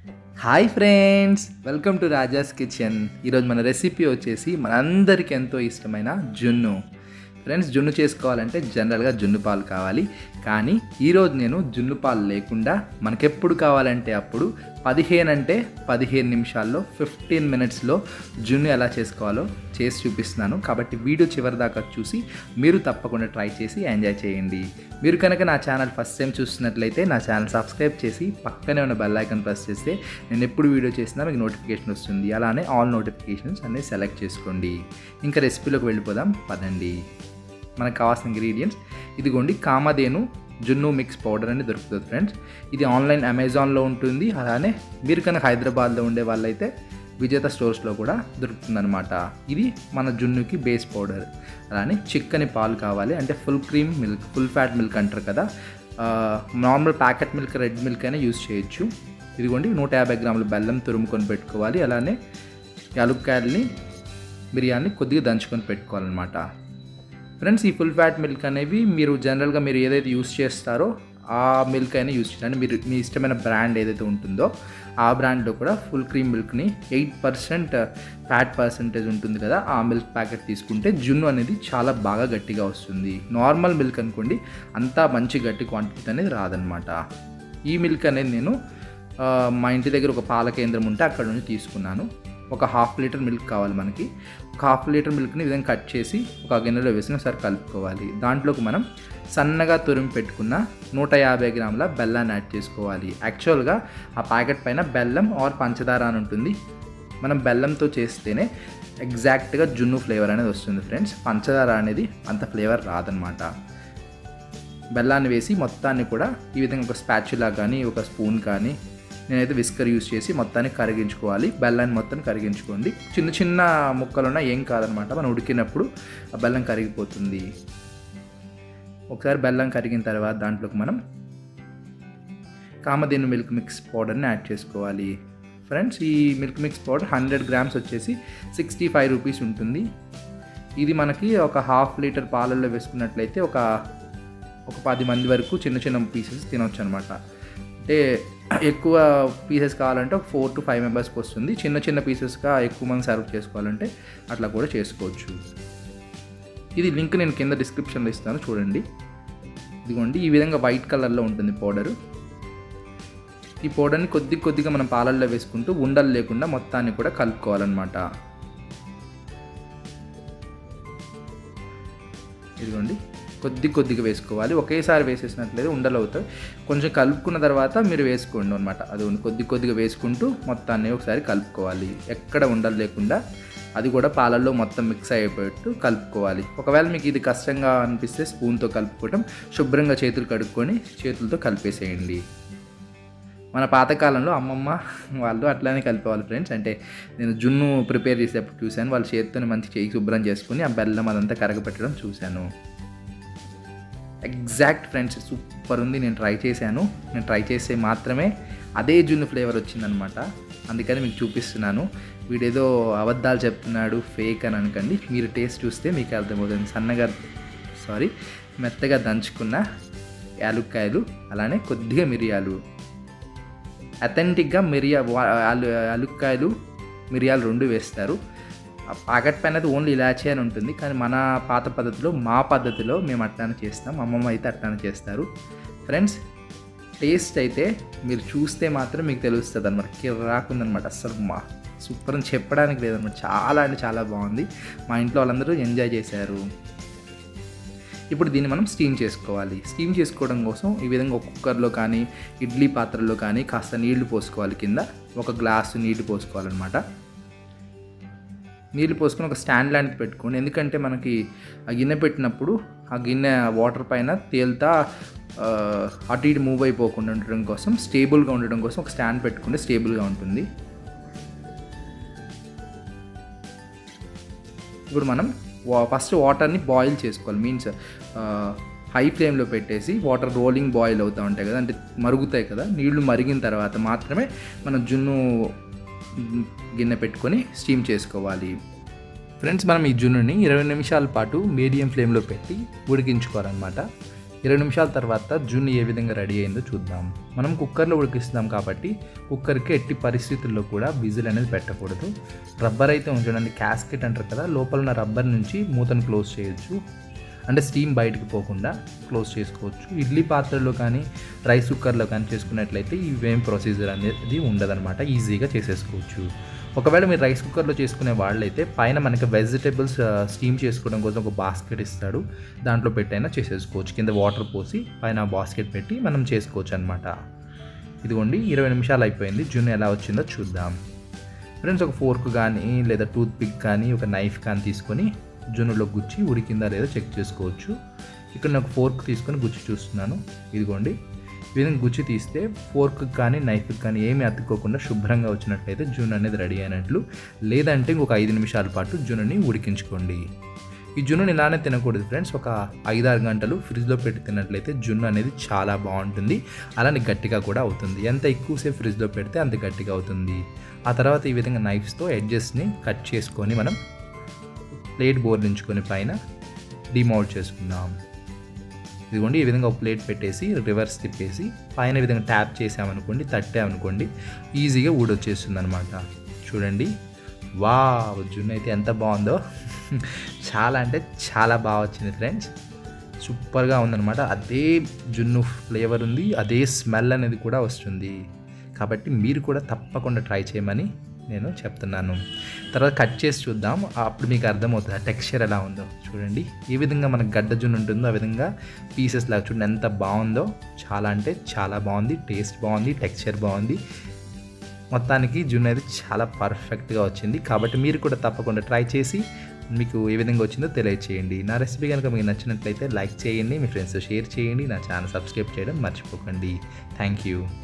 hi friends welcome to Raja's kitchen ఈరోజు మన recipe వచ్చేసి మనందరికీ ఎంతో ఇష్టమైన జున్ను ఫ్రెండ్స్ జున్ను చేసుకోవాలంటే జనరల్గా జున్ను పాలు కావాలి కానీ ఈరోజు నేను జున్ను పాలు లేకుండా మనకెప్పుడు కావాలంటే అప్పుడు పదిహేను అంటే పదిహేను నిమిషాల్లో ఫిఫ్టీన్ మినిట్స్లో జున్ను ఎలా చేసుకోవాలో చేసి చూపిస్తున్నాను కాబట్టి వీడియో చివరి దాకా చూసి మీరు తప్పకుండా ట్రై చేసి ఎంజాయ్ చేయండి మీరు కనుక నా ఛానల్ ఫస్ట్ టైం చూస్తున్నట్లయితే నా ఛానల్ సబ్స్క్రైబ్ చేసి పక్కనే ఉన్న బెల్ ఐకాన్ ప్రెస్ చేస్తే నేను ఎప్పుడు వీడియో చేసినా మీకు నోటిఫికేషన్ వస్తుంది అలానే ఆల్ నోటిఫికేషన్స్ అన్నీ సెలెక్ట్ చేసుకోండి ఇంకా రెసిపీలోకి వెళ్ళిపోదాం పదండి మనకు కావాల్సిన ఇంగ్రీడియంట్స్ ఇదిగోండి కామధేను జున్ను మిక్స్ పౌడర్ అని దొరుకుతుంది ఫ్రెండ్స్ ఇది ఆన్లైన్ అమెజాన్లో ఉంటుంది అలానే మీరు కనుక హైదరాబాద్లో ఉండే వాళ్ళైతే విజేత స్టోర్స్లో కూడా దొరుకుతుందన్నమాట ఇది మన జున్నుకి బేస్ పౌడర్ అలానే చిక్కని పాలు కావాలి అంటే full cream milk full fat milk అంటారు కదా normal packet milk red milk అయినా యూస్ చేయొచ్చు ఇదిగోండి నూట యాభై గ్రాముల బెల్లం తురుముకొని పెట్టుకోవాలి అలానే యాలుక్కాయలని బిర్యానీ కొద్దిగా దంచుకొని పెట్టుకోవాలన్నమాట ఫ్రెండ్స్ ఈ ఫుల్ ఫ్యాట్ మిల్క్ అనేవి మీరు జనరల్గా మీరు ఏదైతే యూస్ చేస్తారో ఆ మిల్క్ అయినా యూస్ చేయండి మీరు మీ ఇష్టమైన బ్రాండ్ ఏదైతే ఉంటుందో ఆ బ్రాండ్లో కూడా ఫుల్ క్రీమ్ మిల్క్ని ఎయిట్ పర్సెంట్ ఫ్యాట్ పర్సెంటేజ్ ఉంటుంది కదా ఆ మిల్క్ ప్యాకెట్ తీసుకుంటే జున్ను అనేది చాలా బాగా గట్టిగా వస్తుంది నార్మల్ మిల్క్ అనుకోండి అంతా మంచి గట్టి క్వాంటిటీ అనేది రాదనమాట ఈ మిల్క్ అనేది నేను ఆ, మా ఇంటి దగ్గర ఒక పాల కేంద్రం ఉంటే అక్కడ నుంచి తీసుకున్నాను ఒక హాఫ్ లీటర్ మిల్క్ కావాలి మనకి ఒక హాఫ్ లీటర్ మిల్క్ని ఈ విధంగా కట్ చేసి ఒక గిన్నెలో వేసి ఒకసారి కలుపుకోవాలి దాంట్లోకి మనం సన్నగా తురిమి పెట్టుకున్న నూట యాభై గ్రాముల బెల్లాన్ని యాడ్ చేసుకోవాలి యాక్చువల్గా ఆ ప్యాకెట్ పైన బెల్లం ఆర్ పంచదార అని ఉంటుంది మనం బెల్లంతో చేస్తేనే ఎగ్జాక్ట్గా జున్ను ఫ్లేవర్ అనేది వస్తుంది ఫ్రెండ్స్ పంచదార అనేది అంత ఫ్లేవర్ రాదనమాట బెల్లాన్ని వేసి మొత్తాన్ని కూడా ఈ విధంగా ఒక స్పాచులా కానీ ఒక స్పూన్ కానీ నేనైతే విస్కర్ యూస్ చేసి మొత్తాన్ని కరిగించుకోవాలి బెల్లాన్ని మొత్తం కరిగించుకోండి చిన్న చిన్న ముక్కలున్నా ఏం కాదనమాట మనం ఉడికినప్పుడు ఆ బెల్లం కరిగిపోతుంది ఒకసారి బెల్లం కరిగిన తర్వాత దాంట్లోకి మనం కామధేను మిల్క్ మిక్స్ పౌడర్ని యాడ్ చేసుకోవాలి ఫ్రెండ్స్ ఈ milk mix powder hundred grams వచ్చేసి సిక్స్టీ ఫైవ్ రూపీస్ ఉంటుంది ఇది మనకి ఒక హాఫ్ లీటర్ పాలల్లో వేసుకున్నట్లయితే ఒక ఒక పది మంది వరకు చిన్న చిన్న పీసెస్ తినొచ్చు అనమాట అంటే ఎక్కువ పీసెస్ కావాలంటే ఒక ఫోర్ టు ఫైవ్ మెంబర్స్కి వస్తుంది చిన్న చిన్న పీసెస్గా ఎక్కువ మంది సర్వ్ చేసుకోవాలంటే అట్లా కూడా చేసుకోవచ్చు ఇది లింక్ నేను కింద డిస్క్రిప్షన్లో ఇస్తాను చూడండి ఇదిగోండి ఈ విధంగా వైట్ కలర్లో ఉంటుంది పౌడరు ఈ పౌడర్ని కొద్ది కొద్దిగా మనం పాలల్లో వేసుకుంటూ ఉండలు లేకుండా మొత్తాన్ని కూడా కలుపుకోవాలన్నమాట ఇదిగోండి కొద్ది కొద్దిగా వేసుకోవాలి ఒకేసారి వేసేసినట్లయితే ఉండలు అవుతాయి కొంచెం కలుపుకున్న తర్వాత మీరు వేసుకోండి అనమాట అది కొద్ది కొద్దిగా వేసుకుంటూ మొత్తాన్ని ఒకసారి కలుపుకోవాలి ఎక్కడ ఉండలు లేకుండా అది కూడా పాలల్లో మొత్తం మిక్స్ అయిపోయేట్టు కలుపుకోవాలి ఒకవేళ మీకు ఇది కష్టంగా అనిపిస్తే స్పూన్తో కలుపుకోవడం శుభ్రంగా చేతులు కడుక్కొని చేతులతో కలిపేసేయండి మన పాతకాలంలో అమ్మమ్మ వాళ్ళు అట్లానే కలిపేవాళ్ళు ఫ్రెండ్స్ అంటే నేను జున్ను ప్రిపేర్ చేసేటప్పుడు చూశాను వాళ్ళ చేతితో మంచి చేయి శుభ్రం చేసుకుని ఆ బెల్లం అదంతా కరగపెట్టడం చూశాను ఎగ్జాక్ట్ ఫ్రెండ్స్ సూపర్ ఉంది నేను ట్రై చేశాను నేను ట్రై చేస్తే మాత్రమే అదే జున్ను ఫ్లేవర్ వచ్చిందనమాట అందుకని మీకు చూపిస్తున్నాను వీడేదో అబద్ధాలు చెప్తున్నాడు ఫేక్ అని అనకండి మీరు టేస్ట్ చూస్తే మీకు అర్థమవుతుంది సన్నగా సారీ మెత్తగా దంచుకున్న యాలుక్కాయలు అలానే కొద్దిగా మిరియాలు అథెంటిక్గా మిరియా వా- యాలు యాలుక్కాయలు మిరియాలు రెండు వేస్తారు ఆ ప్యాకెట్ పైన అయితే ఓన్లీ ఇలాచీ అని ఉంటుంది కానీ మన పాత పద్ధతిలో మా పద్ధతిలో మేము అట్లానే చేస్తాం అమ్మమ్మ అయితే అట్లానే చేస్తారు ఫ్రెండ్స్ టేస్ట్ అయితే మీరు చూస్తే మాత్రం మీకు తెలుస్తుంది అనమాట కిర్రాకుందనమాట అస్సలు మా సూపర్ అని చెప్పడానికి లేదనమాట చాలా అంటే చాలా బాగుంది మా ఇంట్లో వాళ్ళందరూ ఎంజాయ్ చేశారు ఇప్పుడు దీన్ని మనం స్టీమ్ చేసుకోవాలి స్టీమ్ చేసుకోవడం కోసం ఈ విధంగా ఒక కుక్కర్లో కానీ ఇడ్లీ పాత్రలో కానీ కాస్త నీళ్లు పోసుకోవాలి కింద ఒక గ్లాసు నీళ్లు పోసుకోవాలన్నమాట నీళ్ళు పోసుకొని ఒక స్టాండ్ లాంటిది పెట్టుకోండి ఎందుకంటే మనకి ఆ గిన్నె పెట్టినప్పుడు ఆ గిన్నె వాటర్ పైన తేలుతా ఆ, అటు ఇటు మూవ్ అయిపోకుండా ఉండడం కోసం స్టేబుల్గా ఉండడం కోసం ఒక స్టాండ్ పెట్టుకుంటే స్టేబుల్గా ఉంటుంది ఇప్పుడు మనం వా- ఫస్ట్ వాటర్ని బాయిల్ చేసుకోవాలి మీన్స్ హై ఫ్లేమ్లో పెట్టేసి వాటర్ రోలింగ్ బాయిల్ అవుతూ ఉంటాయి కదా అంటే మరుగుతాయి కదా నీళ్లు మరిగిన తర్వాత మాత్రమే మనం జున్ను మ్, గిన్నె పెట్టుకొని స్టీమ్ చేసుకోవాలి ఫ్రెండ్స్ మనం ఈ జున్నుని ఇరవై నిమిషాల పాటు మీడియం ఫ్లేమ్లో పెట్టి ఉడికించుకోవాలన్నమాట ఇరవై నిమిషాల తర్వాత జున్ను ఏ విధంగా రెడీ అయిందో చూద్దాం మనం కుక్కర్లో ఉడికిస్తున్నాం కాబట్టి కుక్కర్కి ఎట్టి పరిస్థితుల్లో కూడా విజిల్ అనేది పెట్టకూడదు రబ్బర్ అయితే ఉంచండి క్యాస్కెట్ అంటారు కదా లోపల ఉన్న రబ్బర్ నుంచి మూతను క్లోజ్ చేయొచ్చు అంటే స్టీమ్ బయటకు పోకుండా క్లోజ్ చేసుకోవచ్చు ఇడ్లీ పాత్రలో కానీ రైస్ కుక్కర్లో కానీ చేసుకున్నట్లయితే ఇవేం ప్రొసీజర్ అనేది ఉండదన్నమాట ఈజీగా చేసేసుకోవచ్చు ఒకవేళ మీరు రైస్ కుక్కర్లో చేసుకునే వాళ్ళైతే పైన మనకి వెజిటేబుల్స్ స్టీమ్ చేసుకోవడం కోసం ఒక బాస్కెట్ ఇస్తాడు దాంట్లో పెట్టైనా చేసేసుకోవచ్చు కింద వాటర్ పోసి పైన బాస్కెట్ పెట్టి మనం చేసుకోవచ్చు అనమాట ఇదిగోండి ఇరవై నిమిషాలు అయిపోయింది జున్ను ఎలా వచ్చిందో చూద్దాం ఫ్రెండ్స్ ఒక ఫోర్క్ కానీ లేదా టూత్ పిక్ కానీ ఒక నైఫ్ కానీ తీసుకొని జున్నులో గుచ్చి ఉడికిందా లేదో చెక్ చేసుకోవచ్చు ఇక్కడ నేను ఒక ఫోర్క్ తీసుకొని గుచ్చి చూస్తున్నాను ఇదిగోండి ఈ విధంగా గుచ్చి తీస్తే ఫోర్క్ కానీ నైఫ్కి కానీ ఏమీ అతుక్కోకుండా శుభ్రంగా వచ్చినట్లయితే జున్ను అనేది రెడీ అయినట్లు లేదంటే ఇంకొక ఐదు నిమిషాల పాటు జున్నుని ఉడికించుకోండి ఈ జున్నుని ఇలానే తినకూడదు ఫ్రెండ్స్ ఒక ఐదారు గంటలు ఫ్రిడ్జ్లో పెట్టి తిన్నట్లయితే జున్ను అనేది చాలా బాగుంటుంది అలానే గట్టిగా కూడా అవుతుంది ఎంత ఎక్కువసేపు ఫ్రిడ్జ్లో పెడితే అంత గట్టిగా అవుతుంది ఆ తర్వాత ఈ విధంగా నైఫ్స్తో ఎడ్జెస్ని కట్ చేసుకొని మనం ప్లేట్ బోర్లించుకొని పైన డిమౌల్ట్ చేసుకుందాం ఇదిగోండి ఈ విధంగా ఒక ప్లేట్ పెట్టేసి రివర్స్ తిప్పేసి పైన ఈ విధంగా ట్యాప్ చేసామనుకోండి తట్టామనుకోండి ఈజీగా ఊడొచ్చేస్తుంది అనమాట చూడండి వా జున్ను అయితే ఎంత బాగుందో చాలా అంటే చాలా బాగా వచ్చింది ఫ్రెండ్స్ సూపర్గా ఉందన్నమాట అదే జున్ను ఫ్లేవర్ ఉంది అదే స్మెల్ అనేది కూడా వస్తుంది కాబట్టి మీరు కూడా తప్పకుండా ట్రై చేయమని నేను చెప్తున్నాను తర్వాత కట్ చేసి చూద్దాం అప్పుడు మీకు అర్థమవుతుంది ఆ టెక్స్చర్ ఎలా ఉందో చూడండి ఏ విధంగా మనకు గడ్డ జున్ను ఉంటుందో ఆ విధంగా పీసెస్ లాగా చూడండి ఎంత బాగుందో చాలా అంటే చాలా బాగుంది టేస్ట్ బాగుంది టెక్స్చర్ బాగుంది మొత్తానికి జున్ను అయితే చాలా పర్ఫెక్ట్గా వచ్చింది కాబట్టి మీరు కూడా తప్పకుండా ట్రై చేసి మీకు ఏ విధంగా వచ్చిందో తెలియచేయండి నా రెసిపీ కనుక మీకు నచ్చినట్లయితే లైక్ చేయండి మీ ఫ్రెండ్స్తో షేర్ చేయండి నా ఛానల్ సబ్స్క్రైబ్ చేయడం మర్చిపోకండి థ్యాంక్ యూ